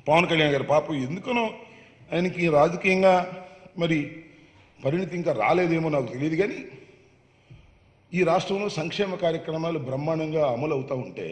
పవన్ కళ్యాణ్ గారు పాపం ఎందుకనో ఆయనకి రాజకీయంగా మరి పరిణితి ఇంకా రాలేదేమో నాకు తెలియదు కానీ ఈ రాష్ట్రంలో సంక్షేమ కార్యక్రమాలు బ్రహ్మాండంగా అమలు అవుతూ ఉంటే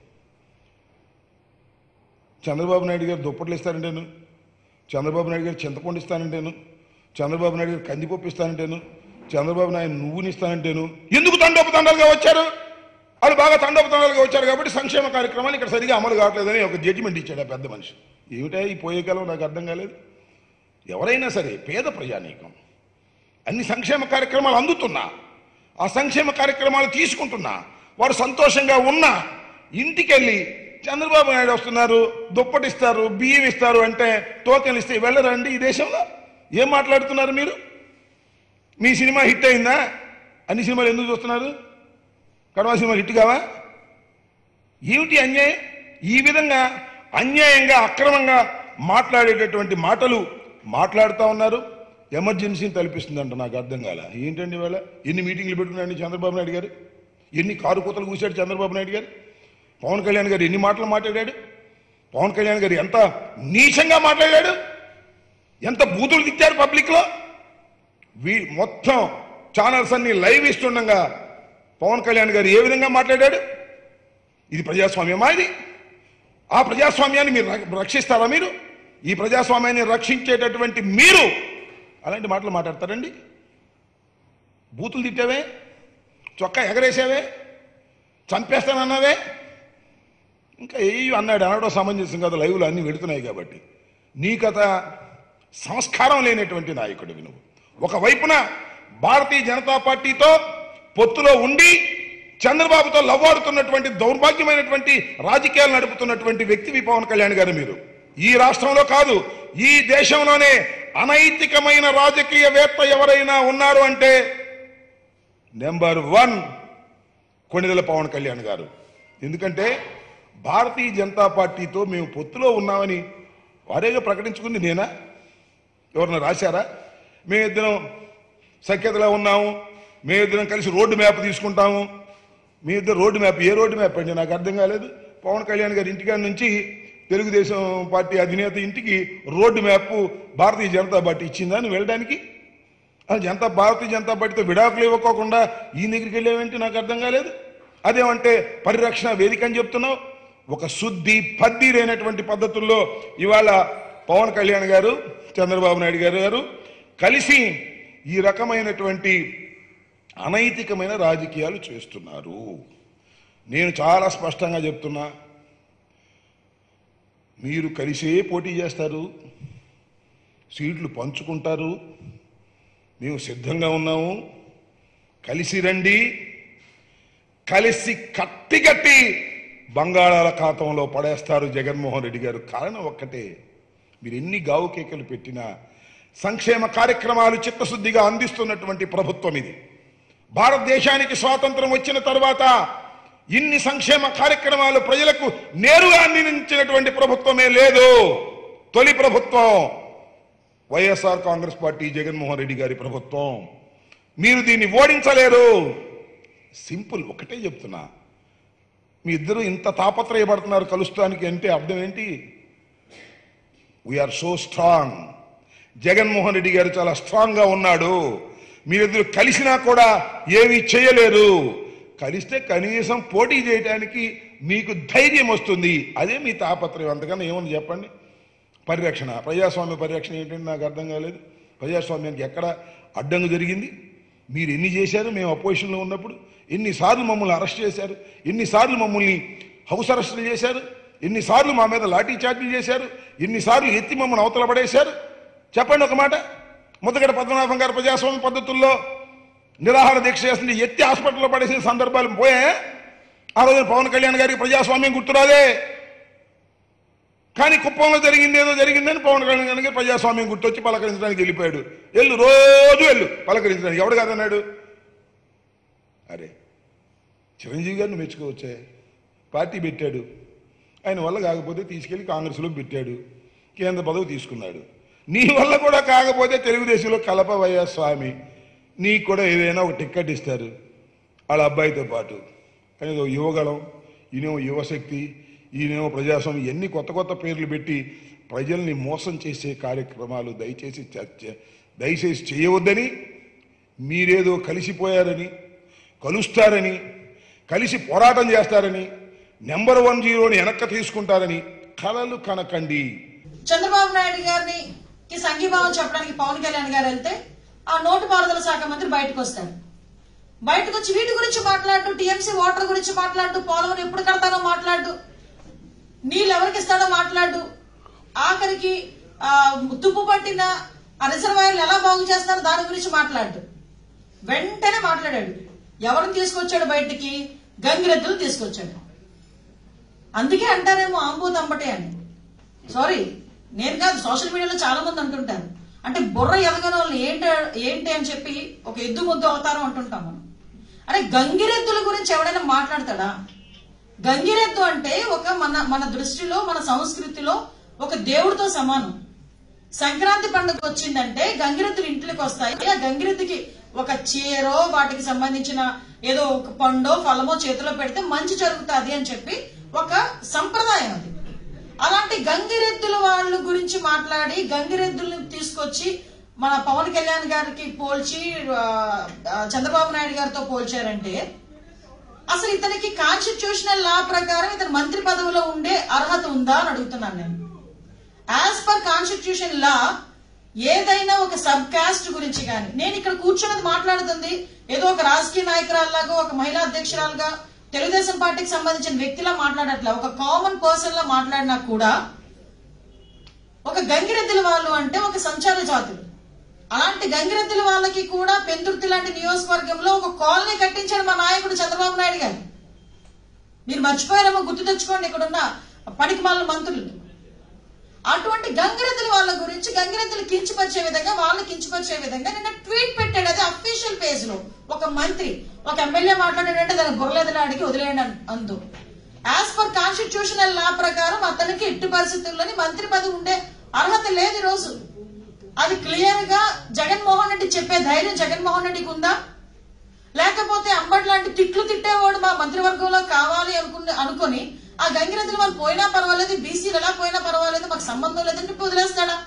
చంద్రబాబు నాయుడు గారు దుప్పట్లు ఇస్తానంటేను చంద్రబాబు నాయుడు గారు చింతపండు ఇస్తానంటేను చంద్రబాబు నాయుడు గారు కందిపప్పు ఇస్తానంటేను చంద్రబాబు నాయుడు నువ్వుని ఇస్తానంటేను ఎందుకు తండోపు తండాలుగా వచ్చారు వాళ్ళు బాగా తండోపు తండాలుగా వచ్చారు కాబట్టి సంక్షేమ కార్యక్రమాలు ఇక్కడ సరిగా అమలు కావట్లేదని ఒక జడ్జిమెంట్ ఇచ్చాడు ఆ పెద్ద మనిషి ఏమిటా ఈ పోయే కాలం నాకు అర్థం కాలేదు ఎవరైనా సరే పేద ప్రజానీకం అన్ని సంక్షేమ కార్యక్రమాలు అందుతున్నా ఆ సంక్షేమ కార్యక్రమాలు తీసుకుంటున్నా వారు సంతోషంగా ఉన్నా ఇంటికెళ్ళి చంద్రబాబు నాయుడు వస్తున్నారు దుప్పటిస్తారు బియ్యం ఇస్తారు అంటే టోకెన్ ఇస్తే వెళ్ళరండి ఈ దేశంలో ఏం మాట్లాడుతున్నారు మీరు మీ సినిమా హిట్ అయిందా అన్ని సినిమాలు ఎందుకు చూస్తున్నారు కడవా సినిమా హిట్ కావా ఏమిటి అన్యాయం ఈ విధంగా అన్యాయంగా అక్రమంగా మాట్లాడేటటువంటి మాటలు మాట్లాడుతూ ఉన్నారు ఎమర్జెన్సీని తలపిస్తుందంట నాకు అర్థం కాల ఏంటండి వేళ ఎన్ని మీటింగ్లు పెట్టుకున్నారండి చంద్రబాబు నాయుడు గారు ఎన్ని కారు కూతలు కూశాడు చంద్రబాబు నాయుడు గారు పవన్ కళ్యాణ్ గారు ఎన్ని మాటలు మాట్లాడాడు పవన్ కళ్యాణ్ గారు ఎంత నీచంగా మాట్లాడాడు ఎంత బూతులు తిట్టారు పబ్లిక్లో వీ మొత్తం ఛానల్స్ అన్ని లైవ్ ఇస్తుండగా పవన్ కళ్యాణ్ గారు ఏ విధంగా మాట్లాడాడు ఇది ప్రజాస్వామ్యమా ఇది ఆ ప్రజాస్వామ్యాన్ని మీరు రక్ష- రక్షిస్తారా మీరు ఈ ప్రజాస్వామ్యాన్ని రక్షించేటటువంటి మీరు అలాంటి మాటలు మాట్లాడతారండి బూతులు తిట్టావే చొక్కా ఎగరేసావే చంపేస్తానన్నావే ఇంకా ఏ అన్నాడు అనడం సమంజసం కదా లైవ్లో అన్ని వెళుతున్నాయి కాబట్టి నీ కథ సంస్కారం లేనటువంటి నాయకుడివి నువ్వు ఒకవైపున భారతీయ జనతా పార్టీతో పొత్తులో ఉండి చంద్రబాబుతో లవ్వాడుతున్నటువంటి దౌర్భాగ్యమైనటువంటి రాజకీయాలు నడుపుతున్నటువంటి వ్యక్తివి పవన్ కళ్యాణ్ గారు మీరు ఈ రాష్ట్రంలో కాదు ఈ దేశంలోనే అనైతికమైన రాజకీయవేత్త ఎవరైనా ఉన్నారు అంటే నెంబర్ వన్ కొణిదెల పవన్ కళ్యాణ్ గారు ఎందుకంటే భారతీయ జనతా పార్టీతో మేము పొత్తులో ఉన్నామని వారేగా ప్రకటించుకుంది నేనా ఎవరన్నా రాశారా మేమిద్దరం సఖ్యతలో ఉన్నాము మేమిద్దరం కలిసి రోడ్డు మ్యాప్ తీసుకుంటాము మీ ఇద్దరు రోడ్డు మ్యాప్ ఏ రోడ్డు మ్యాప్ అండి నాకు అర్థం కాలేదు పవన్ కళ్యాణ్ గారి ఇంటికాడ నుంచి తెలుగుదేశం పార్టీ అధినేత ఇంటికి road map Bharatiya Janata party ఇచ్చిందని వెళ్ళడానికి అది జనతా భారతీయ జనతా పార్టీతో విడాకులు ఇవ్వకోకుండా ఈ దగ్గరికి వెళ్ళేవేంటి నాకు అర్థం కాలేదు అదేమంటే పరిరక్షణ వేదిక అని చెప్తున్నావు ఒక శుద్ధి పద్ది లేనటువంటి పద్ధతుల్లో ఇవాళ పవన్ కళ్యాణ్ గారు చంద్రబాబు నాయుడు గారు గారు కలిసి ఈ రకమైనటువంటి అనైతికమైన రాజకీయాలు చేస్తున్నారు నేను చాలా స్పష్టంగా చెప్తున్నా మీరు కలిసే పోటీ చేస్తారు సీట్లు పంచుకుంటారు మేము సిద్ధంగా ఉన్నాము కలిసి రండి కలిసి కట్టి కట్టి బంగాళాఖాతంలో పడేస్తారు జగన్మోహన్ రెడ్డి గారు కారణం ఒక్కటే మీరు ఎన్ని గావు కేకలు పెట్టినా సంక్షేమ కార్యక్రమాలు చిత్తశుద్ధిగా అందిస్తున్నటువంటి ప్రభుత్వం ఇది భారతదేశానికి స్వాతంత్రం వచ్చిన తర్వాత ఇన్ని సంక్షేమ కార్యక్రమాలు ప్రజలకు నేరుగా అందించినటువంటి ప్రభుత్వమే లేదు తొలి ప్రభుత్వం YSR Congress party Jaganmohan Reddy గారి ప్రభుత్వం మీరు దీన్ని ఓడించలేరు సింపుల్ ఒకటే చెప్తున్నా మీ ఇద్దరు ఇంత తాపత్రయపడుతున్నారు కలుస్తానికి అంటే అర్థం ఏంటి we're so strong Jaganmohan Reddy గారు చాలా స్ట్రాంగ్ గా ఉన్నాడు మీరిద్దరు కలిసినా కూడా ఏమీ చేయలేరు కలిస్తే కనీసం పోటీ చేయడానికి మీకు ధైర్యం వస్తుంది అదే మీ తాపత్రయం అంతకన్నా ఏముంది చెప్పండి పరిరక్షణ ప్రజాస్వామ్య పరిరక్షణ ఏంటంటే నాకు అర్థం కాలేదు ప్రజాస్వామ్యానికి ఎక్కడ అడ్డంగా జరిగింది మీరు ఎన్ని చేశారు మేము అపోజిషన్లో ఉన్నప్పుడు ఎన్నిసార్లు మమ్మల్ని అరెస్ట్ చేశారు ఎన్నిసార్లు మమ్మల్ని హౌస్ అరెస్టులు చేశారు ఎన్నిసార్లు మా మీద లాఠీ చార్జీలు చేశారు ఎన్నిసార్లు ఎత్తి మమ్మల్ని అవతల పడేశారు చెప్పండి ఒక మాట ముద్దగడ పద్మనాభం గారు ప్రజాస్వామ్య పద్ధతుల్లో నిరాహార దీక్ష చేస్తుంది ఎత్తి హాస్పిటల్లో పడేసిన సందర్భాలు పోయా ఆ రోజున పవన్ కళ్యాణ్ గారికి ప్రజాస్వామ్యం గుర్తురాదే కానీ కుప్పంలో జరిగింది ఏదో జరిగిందని పవన్ కళ్యాణ్ గారికి ప్రజాస్వామ్యం గుర్తొచ్చి పలకరించడానికి వెళ్ళిపోయాడు ఎల్లు రోజు వెళ్ళు పలకరించడానికి ఎవడు కాదన్నాడు అరే చిరంజీవి గారిని మెచ్చుకోవచ్చే పార్టీ పెట్టాడు ఆయన వల్ల కాకపోతే తీసుకెళ్లి కాంగ్రెస్లో పెట్టాడు కేంద్ర పదవి తీసుకున్నాడు నీ వల్ల కూడా కాకపోతే తెలుగుదేశంలో కలపవయ్యా స్వామి నీకు కూడా ఏదైనా ఒక టిక్కెట్ ఇస్తారు వాళ్ళ అబ్బాయితో పాటు కానీ ఇదో యువగళం ఈయనేమో యువశక్తి ఈయనేమో ప్రజాస్వామ్యం ఎన్ని కొత్త కొత్త పేర్లు పెట్టి ప్రజల్ని మోసం చేసే కార్యక్రమాలు దయచేసి చర్చ దయచేసి చేయవద్దని మీరేదో కలిసిపోయారని కలుస్తారని కలిసి పోరాటం చేస్తారని నెంబర్ వన్ జీరోని వెనక్కి తీసుకుంటారని కలలు కనకండి చంద్రబాబు నాయుడు గారిని కి సంఘీభావం చెప్పడానికి పవన్ కళ్యాణ్ గారు వెళ్తే ఆ నోటు పారుదల శాఖ మంత్రి బయటకు వస్తాడు బయటకు వచ్చి వీటి గురించి మాట్లాడు టీఎంసీ వాటర్ గురించి మాట్లాడు పోలవరం ఎప్పుడు కడతానో మాట్లాడు నీళ్ళు ఎవరికి ఇస్తాడో మాట్లాడు ఆఖరికి ఆ, తుప్పు పట్టిన ఆ రిజర్వాయర్లు ఎలా బాగు చేస్తారో దాని గురించి మాట్లాడు వెంటనే మాట్లాడాడు ఎవరిని తీసుకొచ్చాడు బయటికి గంగిరెద్దులు తీసుకొచ్చాడు అందుకే అంటారేమో ఆంబో తంబటే అని సారీ నేను కాదు సోషల్ మీడియాలో చాలా మంది అంటుంటారు అంటే బుర్ర ఎదగని వాళ్ళు ఏంటి ఏంటి అని చెప్పి ఒక ఎద్దు ముద్దు అవతారం అంటుంటాం మనం అరే గంగిరెద్దుల గురించి ఎవడైనా మాట్లాడతాడా గంగిరెద్దు అంటే ఒక మన మన దృష్టిలో మన సంస్కృతిలో ఒక దేవుడితో సమానం సంక్రాంతి పండుగ వచ్చిందంటే గంగిరెద్దులు ఇంట్లోకి వస్తాయి ఆ గంగిరెద్దుకి ఒక చీరో వాటికి సంబంధించిన ఏదో ఒక పండో ఫలమో చేతిలో పెడితే మంచి జరుగుతుంది అని చెప్పి ఒక సంప్రదాయం అది అలాంటి గంగిరెద్దుల వాళ్ళ గురించి మాట్లాడి గంగిరెద్దుల్ని తీసుకొచ్చి మన పవన్ కళ్యాణ్ గారికి పోల్చి ఆ, ఆ, చంద్రబాబు నాయుడు గారితో పోల్చారంటే అసలు ఇతనికి కాన్స్టిట్యూషనల్ లా ప్రకారం ఇతను మంత్రి పదవిలో ఉండే అర్హత ఉందా అని అడుగుతున్నాను నేను యాజ్ పర్ కాన్స్టిట్యూషన్ లా ఏదైనా ఒక సబ్ కాస్ట్ గురించి కానీ నేను ఇక్కడ కూర్చున్నది మాట్లాడుతుంది ఏదో ఒక రాజకీయ నాయకురాల్లాగా ఒక మహిళా అధ్యక్షురాలుగా తెలుగుదేశం పార్టీకి సంబంధించిన వ్యక్తిలా మాట్లాడట్లా ఒక కామన్ పర్సన్ లా మాట్లాడినా కూడా ఒక గంగిరెద్దుల వాళ్ళు అంటే ఒక సంచార జాతులు అలాంటి గంగిరెద్దుల వాళ్ళకి కూడా పెందుర్తి లాంటి నియోజకవర్గంలో ఒక కాలనీ కట్టించాడు మా నాయకుడు చంద్రబాబు నాయుడు గారు మీరు మర్చిపోయారేమో గుర్తు తెచ్చుకోండి ఇక్కడున్న పనికి మాల మంత్రులు అటువంటి గంగిరెద్దుల వాళ్ళ గురించి గంగిరెద్దులు కించపరిచే విధంగా వాళ్ళు కించపరిచే విధంగా నిన్న ట్వీట్ పెట్టాడు అది అఫీషియల్ పేజ్ లో ఒక మంత్రి ఒక ఎమ్మెల్యే మాట్లాడాడంటే దాని బుర్రలేదలాడికి వదిలేయండి అన్- అందు యాజ్ పర్ కాన్స్టిట్యూషనల్ లా ప్రకారం అతనికి ఎట్టి పరిస్థితుల్లోని మంత్రి పదవి ఉండే అర్హత లేదు ఈ రోజు అది క్లియర్ గా జగన్మోహన్ రెడ్డి చెప్పే ధైర్యం జగన్మోహన్ రెడ్డికి ఉందా లేకపోతే అంబటి లాంటి తిట్లు తిట్టేవాడు మా మంత్రివర్గంలో కావాలి అనుకుని అనుకొని ఆ గంగిరెద్దులు వాళ్ళు పోయినా పర్వాలేదు బీసీలు ఎలా పోయినా పర్వాలేదు మాకు సంబంధం లేదని చెప్పి వదిలేస్తాడా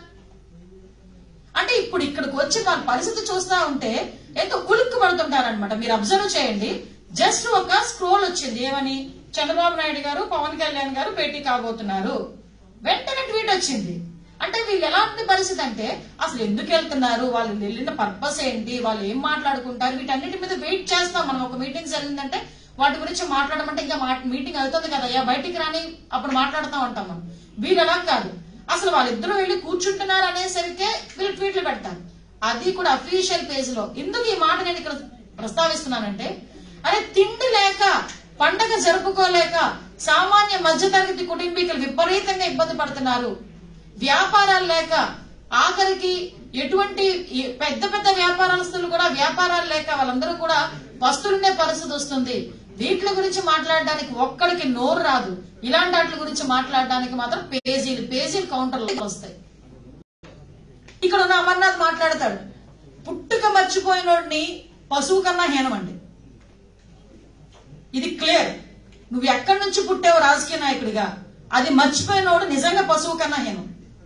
అంటే ఇప్పుడు ఇక్కడికి వచ్చి మన పరిస్థితి చూస్తా ఉంటే ఎంతో కులుక్కు పడుతుంటారనమాట మీరు అబ్జర్వ్ చేయండి జస్ట్ ఒక స్క్రోల్ వచ్చింది ఏమని చంద్రబాబు నాయుడు గారు పవన్ కళ్యాణ్ గారు భేటీ కాబోతున్నారు వెంటనే ట్వీట్ వచ్చింది అంటే వీళ్ళు ఎలాంటి పరిస్థితి అంటే అసలు ఎందుకు వెళ్తున్నారు వాళ్ళు వెళ్ళిన పర్పస్ ఏంటి వాళ్ళు ఏం మాట్లాడుకుంటారు వీటన్నిటి మీద వెయిట్ చేస్తాం మనం ఒక మీటింగ్ జరిగిందంటే వాటి గురించి మాట్లాడమంటే ఇంకా మీటింగ్ అవుతుంది కదయ్యా బయటికి రాని అప్పుడు మాట్లాడుతూ ఉంటాం మనం వీళ్ళు ఎలా కాదు అసలు వాళ్ళిద్దరూ వెళ్ళి కూర్చుంటున్నారు అనేసరికే వీళ్ళు ట్వీట్లు పెడతారు అది కూడా అఫీషియల్ పేజ్ లో ఎందుకు ఈ మాట నేను ఇక్కడ ప్రస్తావిస్తున్నానంటే అరే తిండి లేక పండగ జరుపుకోలేక సామాన్య మధ్యతరగతి కుటుంబీకులు విపరీతంగా ఇబ్బంది పడుతున్నారు వ్యాపారాలు లేక ఆఖరికి ఎటువంటి ఈ పెద్ద పెద్ద వ్యాపారస్తులు కూడా వ్యాపారాలు లేక వాళ్ళందరూ కూడా వస్తులుండే పరిస్థితి వస్తుంది వీటి గురించి మాట్లాడడానికి ఒక్కడికి నోరు రాదు ఇలాంటి వాటి గురించి మాట్లాడడానికి మాత్రం పేజీలు పేజీలు కౌంటర్లు వస్తాయి ఇక్కడ ఉన్న అమర్నాథ్ మాట్లాడతాడు పుట్టుక మర్చిపోయినోడిని పశువు కన్నా హీనమండి ఇది క్లియర్ నువ్వు ఎక్కడి నుంచి పుట్టావు రాజకీయ నాయకుడిగా అది మర్చిపోయినోడు నిజంగా పశువు కన్నా హీనం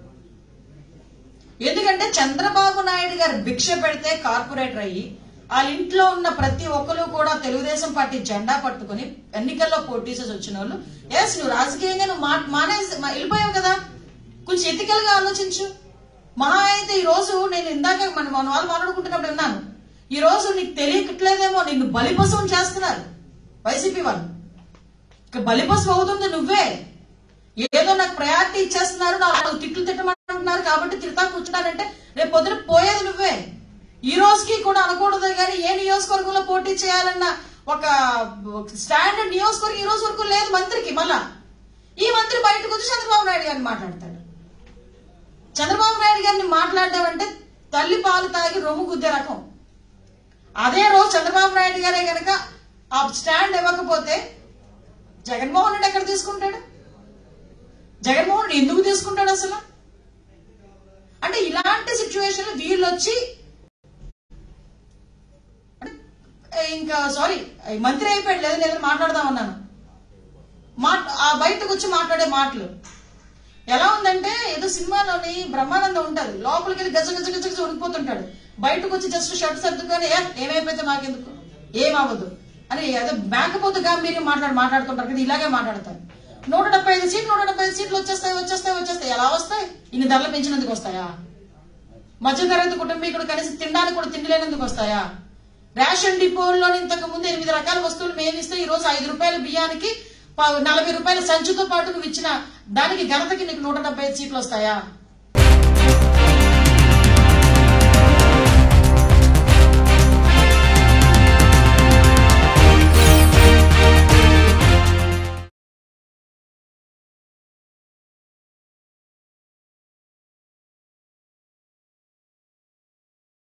ఎందుకంటే చంద్రబాబు నాయుడు గారు భిక్ష పెడితే కార్పొరేటర్ అయ్యి వాళ్ళ ఇంట్లో ఉన్న ప్రతి ఒక్కరు కూడా తెలుగుదేశం పార్టీ జెండా పట్టుకుని ఎన్నికల్లో పోటీ చేసి వచ్చిన వాళ్ళు ఎస్ నువ్వు రాజకీయంగా నువ్వు మా- మానేసి మా- వెళ్ళిపోయావు కదా కొంచెం ఎతికల్ గా ఆలోచించు మహా అయితే ఈ రోజు నేను ఇందాక మన మన వాళ్ళు మాట్లాడుకుంటున్నప్పుడు విన్నాను ఈ రోజు నీకు తెలియట్లేదేమో నిన్ను బలిపశువుని చేస్తున్నారు వైసీపీ వాళ్ళు ఇక బలిపశు అవుతుంది నువ్వే ఏదో నాకు ప్రయారిటీ ఇచ్చేస్తున్నారు నాకు తిట్లు తిట్టమంటున్నారు కాబట్టి తిడతా కూర్చున్నానంటే రేపు పొద్దున పోయేది నువ్వే ఈ రోజుకి కూడా అనకూడదు కానీ ఏ నియోజకవర్గంలో పోటీ చేయాలన్న ఒక స్టాండర్డ్ నియోజకవర్గం ఈ రోజు వరకు లేదు మంత్రికి మళ్ళా ఈ మంత్రి బయటకు వచ్చి చంద్రబాబు నాయుడు గారిని మాట్లాడతాడు చంద్రబాబు నాయుడు గారిని మాట్లాడడం అంటే తల్లి పాలు తాగి రొమ్ము గుద్దే రకం అదే రోజు చంద్రబాబు నాయుడు గారే గనక ఆ స్టాండ్ ఇవ్వకపోతే జగన్మోహన్ రెడ్డి ఎక్కడ తీసుకుంటాడు జగన్మోహన్ రెడ్డి ఎందుకు తీసుకుంటాడు అసలు అంటే ఇలాంటి సిచ్యువేషన్ వీళ్ళు వచ్చి అంటే ఇంకా సారీ మంత్రి అయిపోయాడు లేదా నేను మాట్లాడదాం అన్నాను మాట ఆ బయటకు వచ్చి మాట్లాడే మాటలు ఎలా ఉందంటే ఏదో సినిమాలోని బ్రహ్మానందం ఉంటది లోపలికి వెళ్ళి గజ గజ గజ గజ ఉడిపోతుంటాడు బయటకు వచ్చి జస్ట్ షర్ట్ సర్దుకొని "ఏ, ఏమైపోతే మాకెందుకు ఏమవ్వదు అని అదే మేకపోతే గాంభీర్యం మాట్లాడు మాట్లాడుతుంటారు కదా ఇలాగే మాట్లాడతారు నూట డెబ్బై ఐదు సీట్లు నూట డెబ్బై ఐదు సీట్లు వచ్చేస్తాయి వచ్చేస్తాయి వచ్చేస్తాయి ఎలా వస్తాయి ఇన్ని ధరలు పెంచినందుకు వస్తాయా మధ్యతరగతి కుటుంబీకుడు కనీసం తినడానికి కూడా తిండి లేనందుకు వస్తాయా రేషన్ డిపోల్లో ఇంతకు ముందు ఎనిమిది రకాల వస్తువులు మేము ఇస్తే ఈ రోజు ఐదు రూపాయల బియ్యానికి ప- నలభై రూపాయల సంచితో పాటు నువ్వు ఇచ్చిన దానికి ఘనతకి నీకు నూట డెబ్బై ఐదు సీట్లు వస్తాయా